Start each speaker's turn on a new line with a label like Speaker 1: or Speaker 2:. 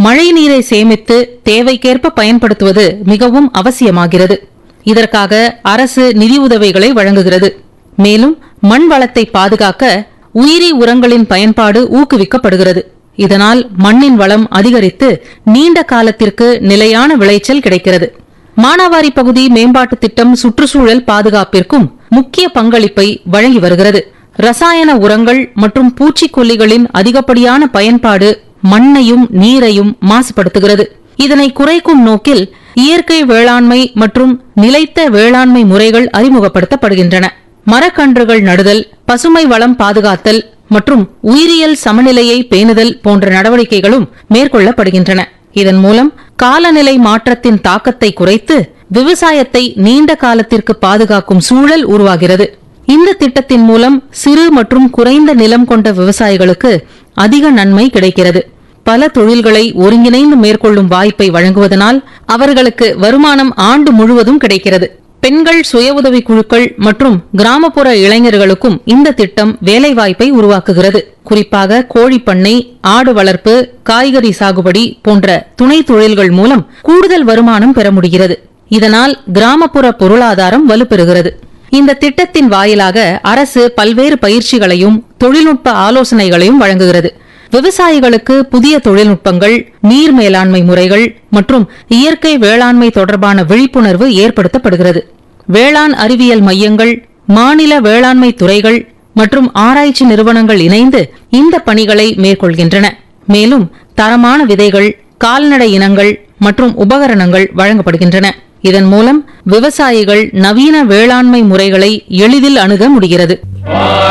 Speaker 1: மழை நீரை சேமித்து தேவைக்கேற்ப பயன்படுத்துவது மிகவும் அவசியமாகிறது இதற்காக அரசு நிதியுதவிகளை வழங்குகிறது மேலும் மண் வளத்தை பாதுகாக்க உயிரி உரங்களின் பயன்பாடு ஊக்குவிக்கப்படுகிறது இதனால் மண்ணின் வளம் அதிகரித்து நீண்ட காலத்திற்கு நிலையான விளைச்சல் கிடைக்கிறது மானாவாரி பகுதி மேம்பாட்டு திட்டம் சுற்றுச்சூழல் பாதுகாப்பிற்கும் முக்கிய பங்களிப்பை வழங்கி வருகிறது ரசாயன உரங்கள் மற்றும் பூச்சிக்கொல்லிகளின் அதிகப்படியான பயன்பாடு மண்ணையும் நீரையும் மாசுபடுத்துகிறது இதனை குறைக்கும் நோக்கில் இயற்கை வேளாண்மை மற்றும் நிலைத்த வேளாண்மை முறைகள் அறிமுகப்படுத்தப்படுகின்றன மரக்கன்றுகள் நடுதல் பசுமை வளம் பாதுகாத்தல் மற்றும் உயிரியல் சமநிலையை பேணுதல் போன்ற நடவடிக்கைகளும் மேற்கொள்ளப்படுகின்றன இதன் மூலம் காலநிலை மாற்றத்தின் தாக்கத்தை குறைத்து விவசாயத்தை நீண்ட காலத்திற்கு பாதுகாக்கும் சூழல் உருவாகிறது இந்த திட்டத்தின் மூலம் சிறு மற்றும் குறைந்த நிலம் கொண்ட விவசாயிகளுக்கு அதிக நன்மை கிடைக்கிறது பல தொழில்களை ஒருங்கிணைந்து மேற்கொள்ளும் வாய்ப்பை வழங்குவதனால் அவர்களுக்கு வருமானம் ஆண்டு முழுவதும் கிடைக்கிறது பெண்கள் சுய உதவிக் குழுக்கள் மற்றும் கிராமப்புற இளைஞர்களுக்கும் இந்த திட்டம் வேலைவாய்ப்பை உருவாக்குகிறது குறிப்பாக கோழிப்பண்ணை ஆடு வளர்ப்பு காய்கறி சாகுபடி போன்ற துணை தொழில்கள் மூலம் கூடுதல் வருமானம் பெற முடிகிறது இதனால் கிராமப்புற பொருளாதாரம் வலுப்பெறுகிறது இந்த திட்டத்தின் வாயிலாக அரசு பல்வேறு பயிற்சிகளையும் தொழில்நுட்ப ஆலோசனைகளையும் வழங்குகிறது விவசாயிகளுக்கு புதிய தொழில்நுட்பங்கள் நீர் மேலாண்மை முறைகள் மற்றும் இயற்கை வேளாண்மை தொடர்பான விழிப்புணர்வு ஏற்படுத்தப்படுகிறது வேளாண் அறிவியல் மையங்கள் மாநில வேளாண்மை துறைகள் மற்றும் ஆராய்ச்சி நிறுவனங்கள் இணைந்து இந்த பணிகளை மேற்கொள்கின்றன மேலும் தரமான விதைகள் கால்நடை இனங்கள் மற்றும் உபகரணங்கள் வழங்கப்படுகின்றன இதன் மூலம் விவசாயிகள் நவீன வேளாண்மை முறைகளை எளிதில் அணுக முடிகிறது